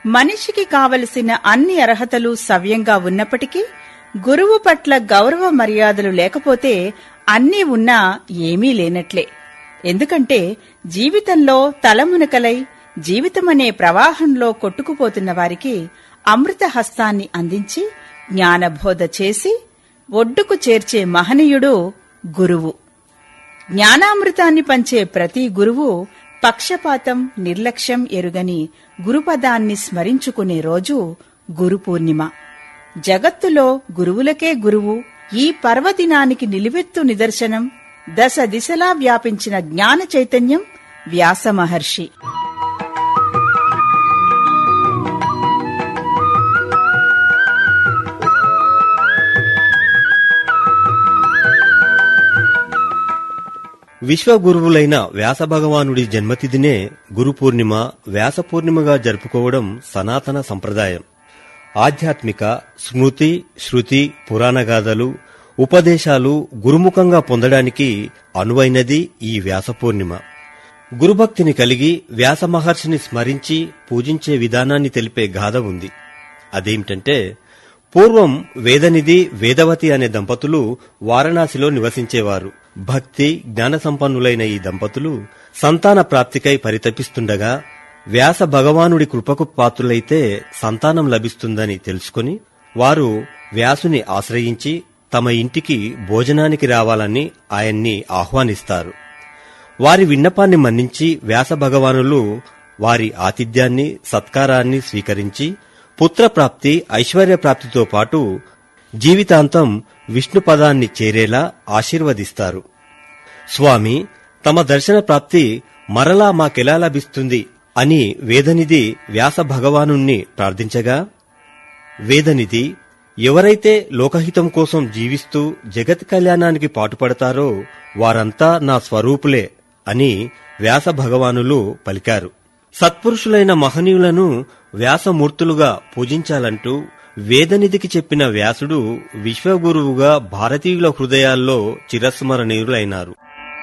మనిషికి కావలసిన అన్ని అర్హతలు సవ్యంగా ఉన్నప్పటికీ గురువు పట్ల గౌరవ మర్యాదలు లేకపోతే అన్నీ ఉన్నా ఏమీ లేనట్లే ఎందుకంటే జీవితంలో తలమునకలై జీవితమనే ప్రవాహంలో కొట్టుకుపోతున్న వారికి అమృత హస్తాన్ని అందించి జ్ఞానబోధ చేసి ఒడ్డుకు చేర్చే మహనీయుడు గురువు జ్ఞానామృతాన్ని పంచే ప్రతి గురువు పక్షపాతం నిర్లక్ష్యం ఎరుగని గురుపదాన్ని స్మరించుకునే రోజు గురు పూర్ణిమ జగత్తులో గురువులకే గురువు ఈ పర్వదినానికి నిలువెత్తు నిదర్శనం దశ దిశలా వ్యాపించిన జ్ఞాన చైతన్యం వ్యాస మహర్షి విశ్వగురువులైన వ్యాస భగవానుడి జన్మతిథినే గురు పూర్ణిమ వ్యాస పూర్ణిమగా జరుపుకోవడం సనాతన సంప్రదాయం ఆధ్యాత్మిక స్మృతి శృతి పురాణగాథలు ఉపదేశాలు గురుముఖంగా పొందడానికి అనువైనది ఈ వ్యాస పూర్ణిమ గురుభక్తిని కలిగి వ్యాస మహర్షిని స్మరించి పూజించే విధానాన్ని తెలిపే గాథ ఉంది అదేమిటంటే పూర్వం వేదనిధి వేదవతి అనే దంపతులు వారణాసిలో నివసించేవారు భక్తి జ్ఞాన సంపన్నులైన ఈ దంపతులు సంతాన ప్రాప్తికై పరితపిస్తుండగా వ్యాస భగవానుడి కృపకు పాత్రులైతే సంతానం లభిస్తుందని తెలుసుకుని వారు వ్యాసుని ఆశ్రయించి తమ ఇంటికి భోజనానికి రావాలని ఆయన్ని ఆహ్వానిస్తారు వారి విన్నపాన్ని మన్నించి వ్యాస భగవానులు వారి ఆతిథ్యాన్ని సత్కారాన్ని స్వీకరించి పుత్రప్రాప్తి ఐశ్వర్యప్రాప్తితో పాటు జీవితాంతం విష్ణు పదాన్ని చేరేలా ఆశీర్వదిస్తారు స్వామి తమ దర్శన ప్రాప్తి మరలా మాకెలా లభిస్తుంది అని వేదనిధి వ్యాస భగవానుణ్ణి ప్రార్థించగా వేదనిధి ఎవరైతే లోకహితం కోసం జీవిస్తూ జగత్ కళ్యాణానికి పాటుపడతారో వారంతా నా స్వరూపులే అని వ్యాస భగవానులు పలికారు సత్పురుషులైన మహనీయులను వ్యాసమూర్తులుగా పూజించాలంటూ వేదనిధికి చెప్పిన వ్యాసుడు విశ్వగురువుగా భారతీయుల హృదయాల్లో చిరస్మరణీయులైనారు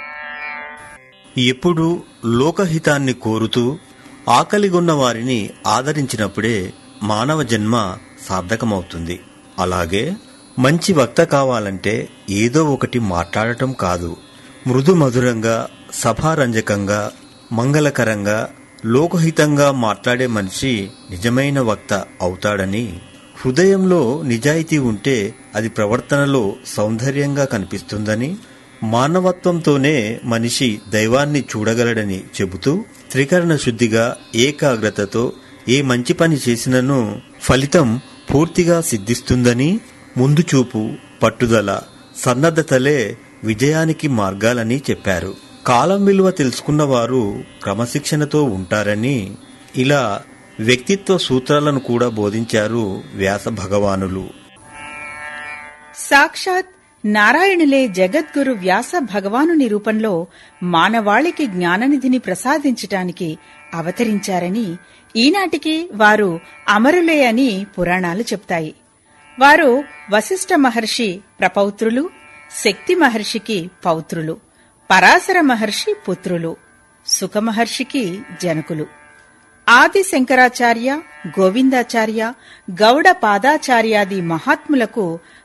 ఎప్పుడు లోకహితాన్ని కోరుతూ ఆకలిగొన్న వారిని ఆదరించినప్పుడే మానవ జన్మ సార్థకమవుతుంది అలాగే మంచి వక్త కావాలంటే ఏదో ఒకటి మాట్లాడటం కాదు మృదు మధురంగా సభారంజకంగా మంగళకరంగా లోకహితంగా మాట్లాడే మనిషి నిజమైన వక్త అవుతాడని హృదయంలో నిజాయితీ ఉంటే అది ప్రవర్తనలో సౌందర్యంగా కనిపిస్తుందని మానవత్వంతోనే మనిషి దైవాన్ని చూడగలడని చెబుతూ త్రికరణ శుద్ధిగా ఏకాగ్రతతో ఏ మంచి పని చేసినను ఫలితం పూర్తిగా సిద్ధిస్తుందని ముందు చూపు పట్టుదల సన్నద్ధతలే విజయానికి మార్గాలని చెప్పారు కాలం విలువ తెలుసుకున్న వారు క్రమశిక్షణతో ఉంటారని ఇలా వ్యక్తిత్వ సూత్రాలను కూడా బోధించారు వ్యాస భగవానులు సాక్షాత్ నారాయణులే జగద్గురు వ్యాస భగవానుని రూపంలో మానవాళికి జ్ఞాననిధిని ప్రసాదించటానికి అవతరించారని ఈనాటికి వారు అమరులే అని పురాణాలు చెప్తాయి వారు వశిష్ఠ మహర్షి ప్రపౌత్రులు శక్తి మహర్షికి పౌత్రులు పరాశర మహర్షి పుత్రులు సుఖమహర్షికి జనకులు ఆది శంకరాచార్య గోవిందాచార్య గౌడ పాదాచార్యాది మహాత్ములకు